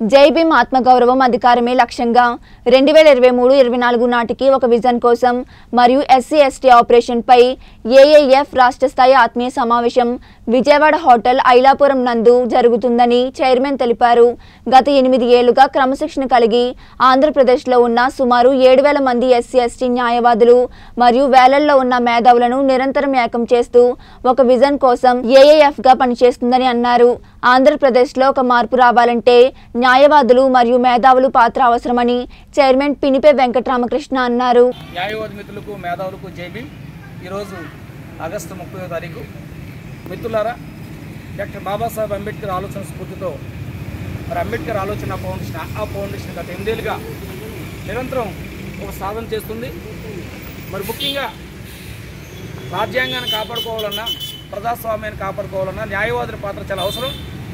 జై భీమ్ ఆత్మగౌరవం అధికారమే లక్ష్యంగా రెండు వేల ఇరవై మూడు ఇరవై నాలుగు నాటికి ఒక విజన్ కోసం మరియు ఎస్సీ ఎస్టీ ఆపరేషన్ పై ఏఏఎఫ్ రాష్ట్ర స్థాయి ఆత్మీయ సమావేశం విజయవాడ హోటల్ ఐలాపురం నందు జరుగుతుందని చైర్మన్ తెలిపారు గత ఎనిమిది ఏళ్లుగా క్రమశిక్షణ కలిగి ఆంధ్రప్రదేశ్లో ఉన్న సుమారు ఏడు వేల మంది ఎస్సీ ఎస్టీ న్యాయవాదులు మరియు వేలల్లో ఉన్న మేధావులను నిరంతరం ఏకం చేస్తూ ఒక విజన్ కోసం ఏఏఎఫ్ గా పనిచేస్తుందని అన్నారు ఆంధ్రప్రదేశ్లో ఒక మార్పు రావాలంటే న్యాయవాదులు మరియు మేధావులు పాత్ర అవసరమని చైర్మన్ పినిపే వెంకటరామకృష్ణ అన్నారు న్యాయవాది మిత్రులకు మేధావులకు జై భీమ్ ఈరోజు ఆగస్టు ముప్పై తారీఖు మిత్రులారా డాక్టర్ బాబాసాహెబ్ అంబేద్కర్ ఆలోచన స్ఫూర్తితో మరి అంబేద్కర్ ఆలోచన ఫౌండేషన్ ఆ ఫౌండేషన్ గత ఎనిమిదేళ్ళుగా నిరంతరం ఒక సాధన చేస్తుంది మరి ముఖ్యంగా రాజ్యాంగాన్ని కాపాడుకోవాలన్నా ప్రజాస్వామ్యాన్ని కాపాడుకోవాలన్నా న్యాయవాదుల పాత్ర చాలా అవసరం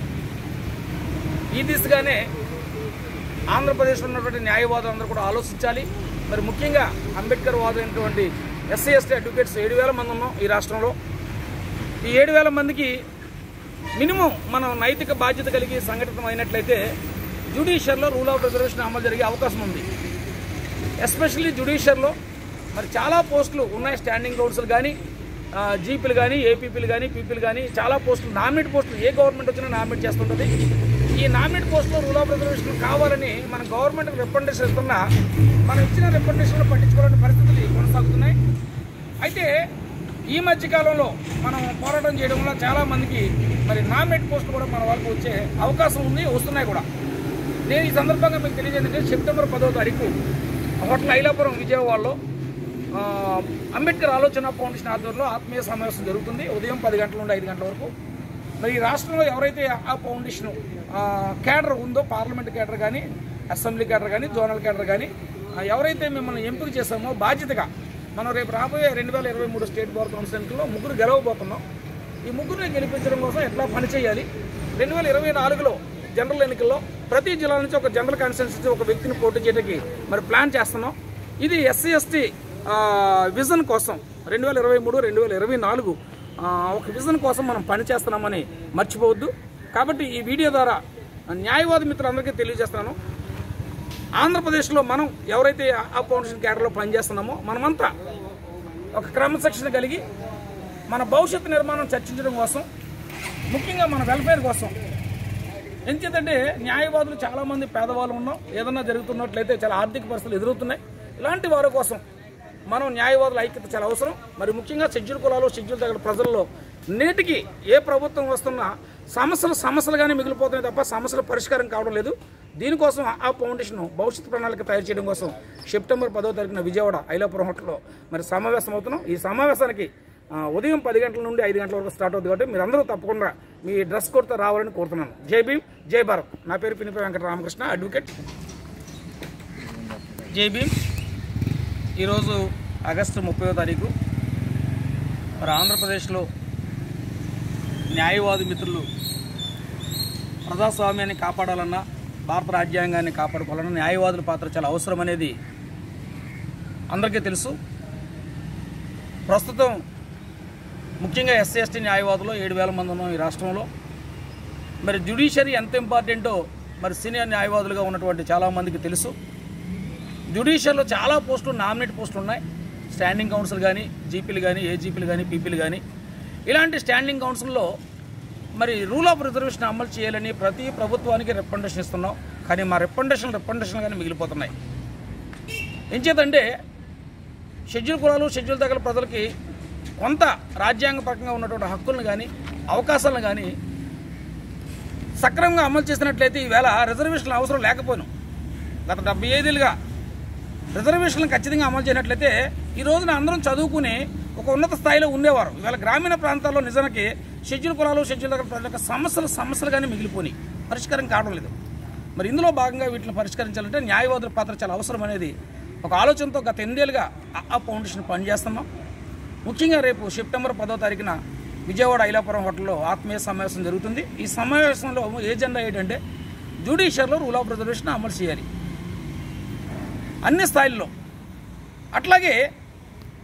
ఈ దిశగానే ఆంధ్రప్రదేశ్లో ఉన్నటువంటి న్యాయవాదులందరూ కూడా ఆలోచించాలి మరి ముఖ్యంగా అంబేద్కర్ వాదైనటువంటి ఎస్సీ ఎస్టీ అడ్వకేట్స్ ఏడు వేల మంది ఉన్నాం ఈ రాష్ట్రంలో ఈ ఏడు వేల మందికి మినిమం మనం నైతిక బాధ్యత కలిగి సంఘటితం అయినట్లయితే జ్యుడిషియర్లో రూల్ ఆఫ్ రిజర్వేషన్ అమలు జరిగే అవకాశం ఉంది ఎస్పెషల్లీ జ్యుడిషియర్లో మరి చాలా పోస్టులు ఉన్నాయి స్టాండింగ్ కౌన్సిల్ కానీ జీపీలు కానీ ఏపీపీలు కానీ పీపీలు కానీ చాలా పోస్టులు నామినేట్ పోస్టులు ఏ గవర్నమెంట్ వచ్చినా నామినేట్ చేస్తుంటుంది ఈ నామినేట్ పోస్టులో రూల్ ఆఫ్ రిజర్వేషన్ కావాలని మన గవర్నమెంట్ రిప్రజెంటేషన్ ఇస్తున్నా మనం ఇచ్చిన రిప్రజెంటేషన్లో పట్టించుకోవాలని పరిస్థితులు కొనసాగుతున్నాయి అయితే ఈ మధ్య కాలంలో మనం పోరాటం చేయడం వల్ల చాలా మందికి మరి నామినేట్ పోస్టులు కూడా మన వరకు వచ్చే అవకాశం ఉంది వస్తున్నాయి కూడా నేను ఈ సందర్భంగా మీకు తెలియజేందంటే సెప్టెంబర్ పదో తారీఖు హోటల్ ఐలాపురం విజయవాడలో ఆ, అంబేద్కర్ ఆలోచన ఫౌండేషన్ ఆధ్వర్యంలో ఆత్మీయ సమావేశం జరుగుతుంది ఉదయం పది గంటల నుండి ఐదు గంటల వరకు మరి ఈ రాష్ట్రంలో ఎవరైతే ఆ ఫౌండేషన్ కేడర్ ఉందో పార్లమెంట్ కేడర్ కానీ అసెంబ్లీ కేడర్ కానీ జోనల్ కేడర్ కానీ ఆ, ఎవరైతే మిమ్మల్ని ఎంపిక చేశామో బాధ్యతగా మనం రేపు రాబోయే రెండు వేల ఇరవై మూడు స్టేట్ బోర్డ్ కౌన్సిల్ ఎన్నికల్లో ముగ్గురు గెలవబోతున్నాం ఈ ముగ్గురిని గెలిపించడం కోసం ఎట్లా పనిచేయాలి రెండు వేల ఇరవై నాలుగులో జనరల్ ఎన్నికల్లో ప్రతి జిల్లా నుంచి ఒక జనరల్ కాన్స్టిట్యూన్సీ ఒక వ్యక్తిని పోటీ చేయడానికి మరి ప్లాన్ చేస్తున్నాం ఇది ఎస్సీ ఎస్టీ విజన్ కోసం రెండు వేల ఇరవై మూడు రెండు వేల ఇరవై నాలుగు ఆ, ఒక విజన్ కోసం మనం పనిచేస్తున్నామని మర్చిపోవద్దు కాబట్టి ఈ వీడియో ద్వారా న్యాయవాది మిత్రులందరికీ తెలియజేస్తున్నాను ఆంధ్రప్రదేశ్లో మనం ఎవరైతే ఆ ఫౌండేషన్ క్యాడర్లో పనిచేస్తున్నామో మనమంతా ఒక క్రమశిక్షణ కలిగి మన భవిష్యత్తు నిర్మాణం చర్చించడం కోసం ముఖ్యంగా మన వెల్ఫేర్ కోసం ఎందుకంటే న్యాయవాదులు చాలా మంది పేదవాళ్ళు ఉన్నాం ఏదన్నా జరుగుతున్నట్లయితే చాలా ఆర్థిక పరిస్థితులు ఎదురవుతున్నాయి ఇలాంటి వారి కోసం మనం న్యాయవాదుల ఐక్యత చాలా అవసరం మరి ముఖ్యంగా షెడ్యూల్ కులాలు షెడ్యూల్ తగ్గ ప్రజల్లో నేటికి ఏ ప్రభుత్వం వస్తున్నా సమస్యలు సమస్యలుగానే మిగిలిపోతున్నాయి తప్ప సమస్యల పరిష్కారం కావడం లేదు దీనికోసం ఆ ఫౌండేషన్ భవిష్యత్ ప్రణాళిక తయారు చేయడం కోసం సెప్టెంబర్ పదో తారీఖున విజయవాడ ఐలాపురం హోటల్లో మరి సమావేశం అవుతున్నాం ఈ సమావేశానికి ఆ, ఉదయం పది గంటల నుండి ఐదు గంటల వరకు స్టార్ట్ అవుతుంది కాబట్టి మీరందరూ తప్పకుండా మీ డ్రెస్ కోడ్తో రావాలని కోరుతున్నాను జై భీమ్ జై భారత్ నా పేరు పినిపి వెంకట రామకృష్ణ అడ్వకేట్ జై భీమ్ ఈరోజు ఆగస్టు ముప్పై తారీఖు మరి ఆంధ్రప్రదేశ్లో న్యాయవాది మిత్రులు ప్రజాస్వామ్యాన్ని కాపాడాలన్నా భారత రాజ్యాంగాన్ని కాపాడుకోవాలన్నా న్యాయవాదుల పాత్ర చాలా అవసరం అనేది అందరికీ తెలుసు ప్రస్తుతం ముఖ్యంగా ఎస్సీ ఎస్టీ న్యాయవాదులు ఏడు వేల మంది ఉన్నాం ఈ రాష్ట్రంలో మరి జ్యుడిషియరీ ఎంత ఇంపార్టెంటో మరి సీనియర్ న్యాయవాదులుగా ఉన్నటువంటి చాలామందికి తెలుసు జ్యుడిషియర్లో చాలా పోస్టులు నామినేట్ పోస్టులు ఉన్నాయి స్టాండింగ్ కౌన్సిల్ కానీ జీపీలు కానీ ఏజీపీలు కానీ పీపీలు కానీ ఇలాంటి స్టాండింగ్ కౌన్సిల్లో మరి రూల్ ఆఫ్ రిజర్వేషన్ అమలు చేయాలని ప్రతి ప్రభుత్వానికి రిప్రజెంటేషన్ ఇస్తున్నాం కానీ మా రిప్రజెంటేషన్ రిప్రజెంటేషన్ కానీ మిగిలిపోతున్నాయి ఏం చేతంటే షెడ్యూల్ కులాలు షెడ్యూల్ తగ్గల ప్రజలకి కొంత రాజ్యాంగపరంగా ఉన్నటువంటి హక్కులను కానీ అవకాశాలను కానీ సక్రమంగా అమలు చేసినట్లయితే ఈవేళ రిజర్వేషన్లు అవసరం లేకపోయినాం గత డెబ్బై ఐదేళ్ళుగా రిజర్వేషన్లు ఖచ్చితంగా అమలు చేయనట్లయితే ఈ రోజున అందరం చదువుకుని ఒక ఉన్నత స్థాయిలో ఉండేవారు ఇవాళ గ్రామీణ ప్రాంతాల్లో నిజానికి షెడ్యూల్ కులాలు షెడ్యూల్ దగ్గర ప్రజల యొక్క సమస్యలు సమస్యలుగానే మిగిలిపోయి పరిష్కారం కావడం లేదు మరి ఇందులో భాగంగా వీటిని పరిష్కరించాలంటే న్యాయవాదుల పాత్ర చాలా అవసరం అనేది ఒక ఆలోచనతో గత ఎనిమిదేళ్ళుగా ఆ- ఆ ఫౌండేషన్ పనిచేస్తున్నాం ముఖ్యంగా రేపు సెప్టెంబర్ పదో తారీఖున విజయవాడ ఐలాపురం హోటల్లో ఆత్మీయ సమావేశం జరుగుతుంది ఈ సమావేశంలో ఏజెండా ఏంటంటే జ్యుడిషియర్లో రూల్ ఆఫ్ రిజర్వేషన్ అమలు చేయాలి అన్ని స్థాయిల్లో అట్లాగే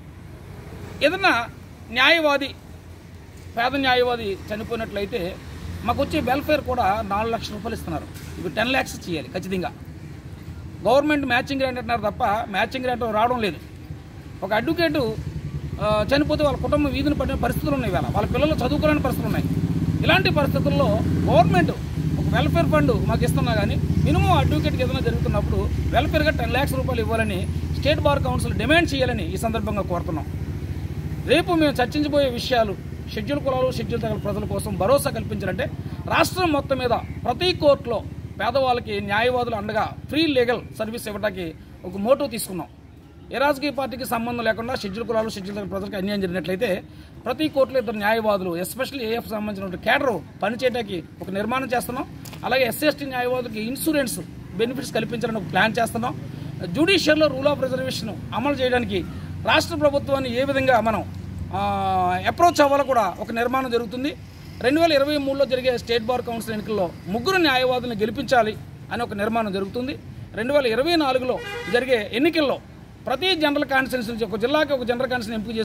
ఏదన్నా న్యాయవాది పేద న్యాయవాది చనిపోయినట్లయితే మాకు వచ్చే వెల్ఫేర్ కూడా నాలుగు లక్షల రూపాయలు ఇస్తున్నారు ఇప్పుడు టెన్ ల్యాక్స్ చేయాలి ఖచ్చితంగా గవర్నమెంట్ మ్యాచింగ్ గ్రాంట్ అంటున్నారు తప్ప మ్యాచింగ్ గ్రాంట్ రావడం లేదు ఒక అడ్వకేటు ఆ, చనిపోతే వాళ్ళ కుటుంబం వీధిని పడిన పరిస్థితులు ఉన్నాయి వేళ వాళ్ళ పిల్లలు చదువుకోలేని పరిస్థితులు ఉన్నాయి ఇలాంటి పరిస్థితుల్లో గవర్నమెంట్ ఒక వెల్ఫేర్ ఫండ్ మాకు ఇస్తున్నా కానీ మినిమం అడ్వకేట్కి ఏదైనా జరుగుతున్నప్పుడు వెల్ఫేర్గా టెన్ ల్యాక్స్ రూపాయలు ఇవ్వాలని స్టేట్ బార్ కౌన్సిల్ డిమాండ్ చేయాలని ఈ సందర్భంగా కోరుతున్నాం రేపు మేము చర్చించబోయే విషయాలు షెడ్యూల్ కులాలు షెడ్యూల్ తెగల ప్రజల కోసం భరోసా కల్పించాలంటే రాష్ట్రం మొత్తం మీద ప్రతి కోర్టులో పేదవాళ్ళకి న్యాయవాదులు అండగా ఫ్రీ లీగల్ సర్వీస్ ఇవ్వడానికి ఒక మోటో తీసుకున్నాం ఏ రాజకీయ పార్టీకి సంబంధం లేకుండా షెడ్యూల్ కులాలు షెడ్యూల్ తెగల ప్రజలకు అన్యాయం జరిగినట్లయితే ప్రతి కోర్టులో ఇద్దరు న్యాయవాదులు ఎస్పెషల్లీ ఏఎఫ్ సంబంధించిన కేడర్ పనిచేయడానికి ఒక నిర్మాణం చేస్తున్నాం అలాగే ఎస్సీ న్యాయవాదులకి ఇన్సూరెన్స్ బెనిఫిట్స్ కల్పించాలని ఒక ప్లాన్ చేస్తున్నాం జ్యుడిషియల్లో రూల్ ఆఫ్ రిజర్వేషన్ అమలు చేయడానికి రాష్ట్ర ప్రభుత్వాన్ని ఏ విధంగా మనం అప్రోచ్ అవ్వాలో కూడా ఒక నిర్మాణం జరుగుతుంది రెండు వేల ఇరవై మూడులో జరిగే స్టేట్ బార్ కౌన్సిల్ ఎన్నికల్లో ముగ్గురు న్యాయవాదులను గెలిపించాలి అని ఒక నిర్మాణం జరుగుతుంది రెండు వేల ఇరవై నాలుగులో జరిగే ఎన్నికల్లో ప్రతి జనరల్ కాన్స్టిట్యూన్సీ నుంచి ఒక జిల్లాకి ఒక జనరల్ కాన్స్టిట్యూన్సీ ఎంపిక చేసి